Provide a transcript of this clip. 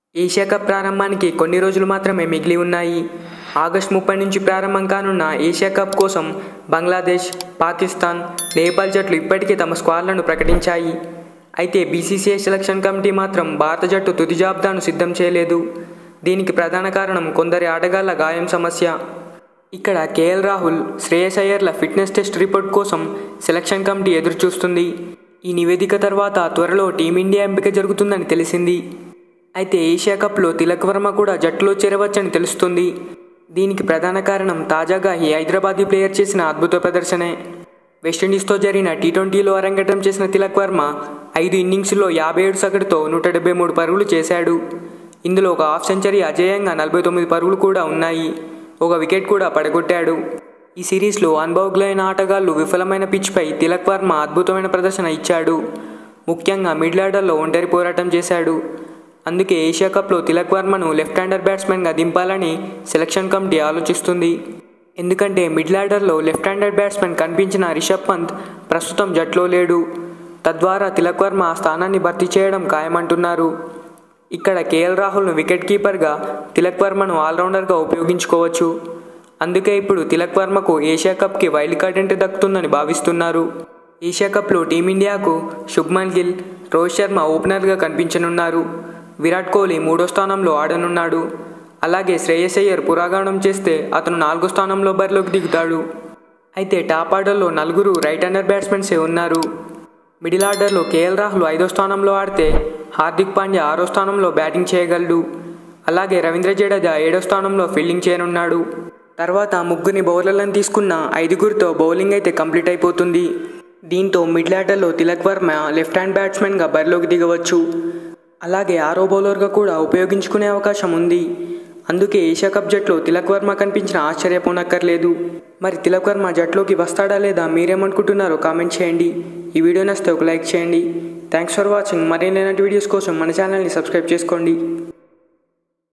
Asia cup ప్రారంభానికి కొన్ని రోజులు మాత్రమే మిగిలి ఉన్నాయి ఆగస్టు ముప్పై నుంచి ప్రారంభం కానున్న ఏషియా కప్ కోసం బంగ్లాదేశ్ పాకిస్తాన్ నేపాల్ జట్లు ఇప్పటికే తమ స్క్వాడ్లను ప్రకటించాయి అయితే బీసీసీఐ సెలక్షన్ కమిటీ మాత్రం భారత జట్టు తుది జాబితాను సిద్ధం చేయలేదు దీనికి ప్రధాన కారణం కొందరి ఆటగాళ్ల గాయం సమస్య ఇక్కడ కేఎల్ రాహుల్ శ్రేయస్ అయ్యర్ల ఫిట్నెస్ టెస్ట్ రిపోర్ట్ కోసం సెలక్షన్ కమిటీ ఎదురు చూస్తుంది ఈ నివేదిక తర్వాత త్వరలో టీమిండియా ఎంపిక జరుగుతుందని తెలిసింది అయితే ఏషియా కప్లో తిలక్ వర్మ కూడా జట్టులో చేరవచ్చని తెలుస్తుంది దీనికి ప్రధాన కారణం తాజాగా ఈ హైదరాబాదీ ప్లేయర్ చేసిన అద్భుత ప్రదర్శనే వెస్టిండీస్తో జరిగిన టీ ట్వంటీలో అరంగేట్రం చేసిన తిలక్ వర్మ ఐదు ఇన్నింగ్స్లో యాభై ఏడు సగటుతో నూట డెబ్బై మూడు పరుగులు చేశాడు ఇందులో ఒక హాఫ్ సెంచరీ అజేయంగా నలభై తొమ్మిది పరుగులు కూడా ఉన్నాయి ఒక వికెట్ కూడా పడగొట్టాడు ఈ సిరీస్లో అనుభవజ్ఞులైన ఆటగాళ్లు విఫలమైన పిచ్పై తిలక్ వర్మ అద్భుతమైన ప్రదర్శన ఇచ్చాడు ముఖ్యంగా మిడిల్ ఆర్డర్లో ఒంటరి పోరాటం చేశాడు అందుకే ఏషియా కప్లో తిలక్ వర్మను లెఫ్ట్ హ్యాండర్ బ్యాట్స్మెన్గా దింపాలని సెలక్షన్ కమిటీ ఆలోచిస్తుంది ఎందుకంటే మిడిల్ ఆర్డర్లో లెఫ్ట్ హ్యాండర్ బ్యాట్స్మెన్ కనిపించిన రిషబ్ పంత్ ప్రస్తుతం జట్లో లేడు తద్వారా తిలక్ వర్మ ఆ స్థానాన్ని భర్తీ చేయడం ఖాయమంటున్నారు ఇక్కడ కేఎల్ రాహుల్ను వికెట్ కీపర్గా తిలక్ వర్మను ఆల్రౌండర్గా ఉపయోగించుకోవచ్చు అందుకే ఇప్పుడు తిలక్ వర్మకు ఏషియా కప్కి వైల్డ్ కార్డ్ ఎంట్రీ దక్కుతుందని భావిస్తున్నారు ఏషియా కప్లో టీమిండియాకు శుభ్మన్ గిల్ రోహిత్ శర్మ ఓపెనర్గా కనిపించనున్నారు విరాట్ కోహ్లీ మూడో స్థానంలో ఆడనున్నాడు అలాగే శ్రేయస్ అయ్యర్ పురాగానం చేస్తే అతను నాలుగో స్థానంలో బరిలోకి దిగుతాడు అయితే టాప్ ఆర్డర్లో నలుగురు రైట్ హ్యాండర్ బ్యాట్స్మెన్సే ఉన్నారు మిడిల్ ఆర్డర్లో కేఎల్ రాహుల్ ఐదో స్థానంలో ఆడితే హార్దిక్ పాండ్యా ఆరో స్థానంలో బ్యాటింగ్ చేయగలడు అలాగే రవీంద్ర జడేజా ఏడో స్థానంలో ఫీల్డింగ్ చేయనున్నాడు తర్వాత ముగ్గురిని బౌలర్లను తీసుకున్న ఐదుగురితో బౌలింగ్ అయితే కంప్లీట్ అయిపోతుంది దీంతో మిడిల్ ఆర్డర్లో తిలక్ వర్మ లెఫ్ట్ హ్యాండ్ బ్యాట్స్మెన్గా బరిలోకి దిగవచ్చు అలాగే ఆరో బౌలర్గా కూడా ఉపయోగించుకునే అవకాశం ఉంది అందుకే ఏషియా కప్ జట్లో తిలక్ వర్మ కనిపించిన ఆశ్చర్యపోనక్కర్లేదు మరి తిలక్ వర్మ జట్లోకి వస్తాడా లేదా మీరేమనుకుంటున్నారో కామెంట్ చేయండి ఈ వీడియో నచ్చితే ఒక లైక్ చేయండి థ్యాంక్స్ ఫర్ వాచింగ్ మరిన్ని ఇలాంటి వీడియోస్ కోసం మన ఛానల్ని సబ్స్క్రైబ్ చేసుకోండి